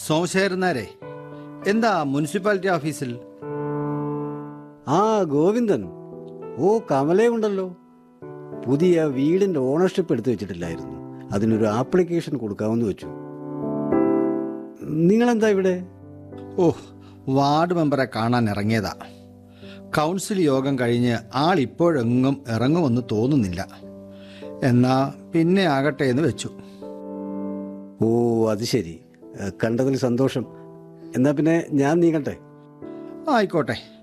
സോമശേഖരനാരെ എന്താ മുനിസിപ്പാലിറ്റി ഓഫീസിൽ ആ ഗോവിന്ദൻ ഓ കമലയുണ്ടല്ലോ പുതിയ വീടിന്റെ ഓണർഷിപ്പ് എടുത്തു വെച്ചിട്ടില്ലായിരുന്നു അതിനൊരു ആപ്ലിക്കേഷൻ കൊടുക്കാമെന്ന് വെച്ചു നിങ്ങളെന്താ ഇവിടെ ഓ വാർഡ് മെമ്പറെ കാണാൻ ഇറങ്ങിയതാ കൗൺസിൽ യോഗം കഴിഞ്ഞ് ആൾ ഇപ്പോഴെങ്ങും ഇറങ്ങുമെന്ന് തോന്നുന്നില്ല എന്നാ പിന്നെ ആകട്ടെ എന്ന് വെച്ചു ഓ അത് ശരി ഏ, കണ്ടതിൽ സന്തോഷം എന്നാ പിന്നെ ഞാൻ നീങ്ങട്ടെ ആയിക്കോട്ടെ